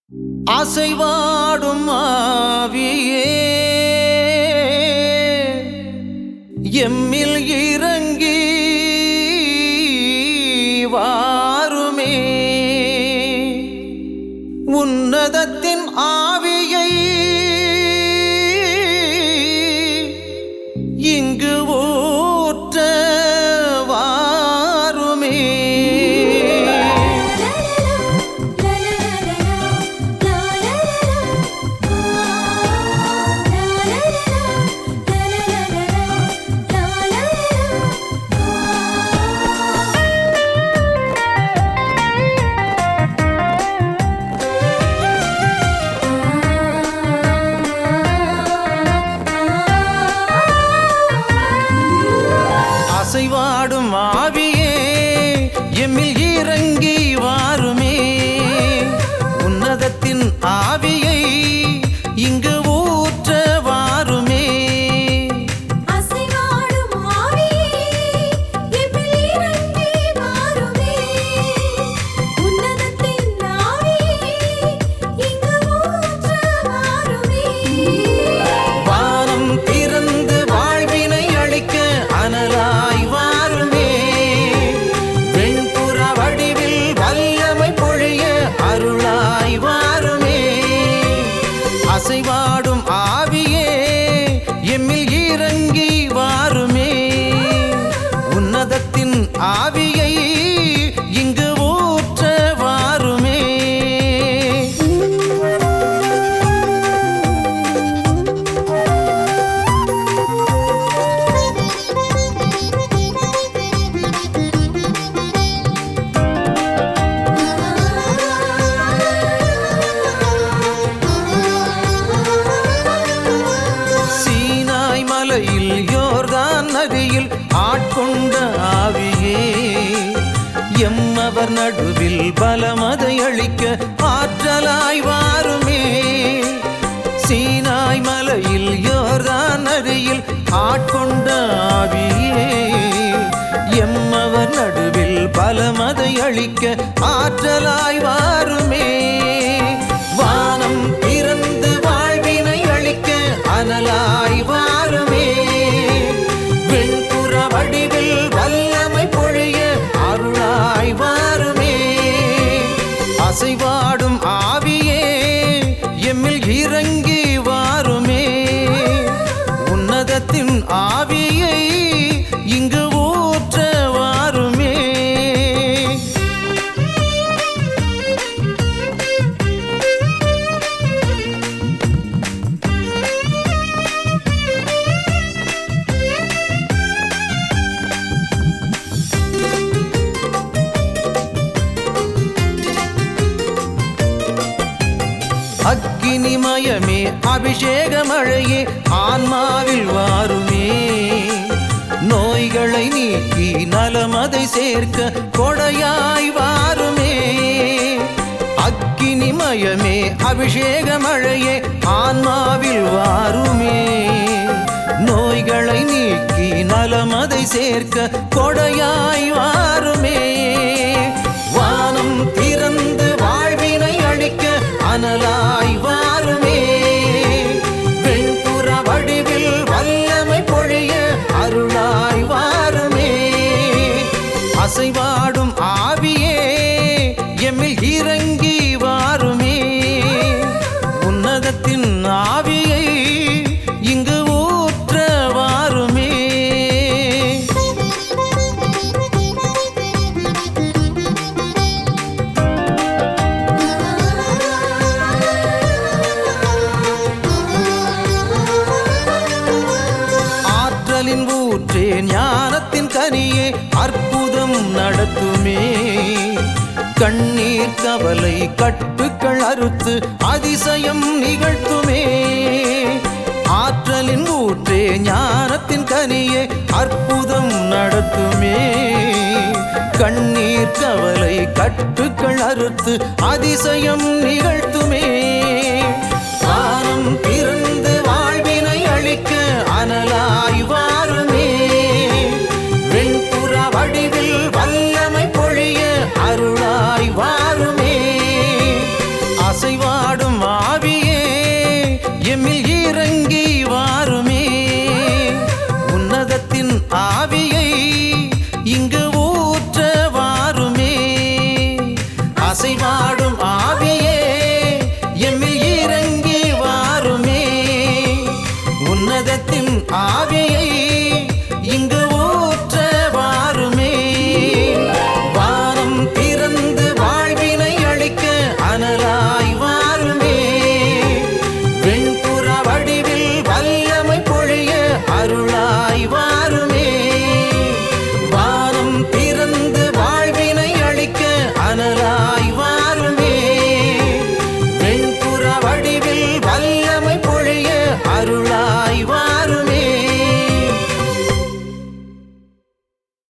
அசைவாடும் ஆவியே எம்மில் இறங்கி வாருமே உன்னதத்தின் ஆவியை இங்கு ஊற்ற வாருமே அசைவாடும் ஆவியே எம்மில் இறங்கி வாருமே உன்னதத்தின் ஆவியை இங்கு ஊற்ற வாருமே அசைவாடும் ஆவியே எம்மில் இறங்கி வாருமே உன்னதத்தின் ஆவியே இங்கு ஊற்ற வாருமே வானம் திறந்து வாழ்வினை அளிக்க அனலாய் வாருமே வெண்புற வடிவில் வல்லமை பொழிய அருளாய் வாருமே அசைவாடும் ஆவியே எம்மில் இறங்கி வாருமே உன்னதத்தின் ஆவியை இங்கு ஊற்ற வாருமே சீனாய் மலையில் யோர்தான் நதியில் ஆட்கொண்ட ஆவியே எம்மவர் நடுவில் பலமதை அளிக்க ஆற்றலாய் வாருமே சீனாய் மலையில் யோர்தான் நதியில் ஆட்கொண்ட ஆவியே எம்மவர் நடுவில் பலமதை அளிக்க ஆற்றலாய் வாருமே வானம் திறந்து வாழ்வினை அளிக்க அனலாய் வாருமே வெண்புற வடிவில் வல்லமை பொழிய அருளாய் வாருமே அசைவாடும் ஆவியே எம்மில் இறங்கி வாருமே உன்னதத்தின் ஆவியை இங்கு ஊற்ற வாருமே அக்கினிமயமே அபிஷேக மழையே ஆன்மாவில் வாருமே நோய்களை நீக்கி நலமதை சேர்க்க கொடையாய் வாருமே அக்கினிமயமே அபிஷேக மழையே ஆன்மாவில் வாருமே நோய்களை நீக்கி நலமதை சேர்க்க கொடையாய் வாருமே வானம் திறந்து வாழ்வினை அளிக்க அனலாய் வாருமே வெண்புற வடிவில் வல்லமை பொழிய அருளாய் வாருமே அசைவாடும் ஆவியே எம்மில் இறங்கி வாருமே உன்னதத்தின் ஆவியை இங்கு ஊற்ற வாருமே ஆற்றலின் ஊற்றே ஞானத்தின் கனியே அற்புதம் நடத்துமே கண்ணீர் கவலை கட்டுக்கள் அறுத்து அதிசயம் நிகழ்த்துமே ஆற்றலின் ஊற்றே ஞானத்தின் கனியே அற்புதம் நடத்துமே கண்ணீர் கவலை கட்டுக்கள் அறுத்து அதிசயம் நிகழ்த்துமே வானம் திறந்து வாழ்வினை அளிக்க அனலாய் வாருமே வெண்புற வடிவில் வல்லமை பொழிய அருளாய் வாருமே அசைவா அசைவாடும்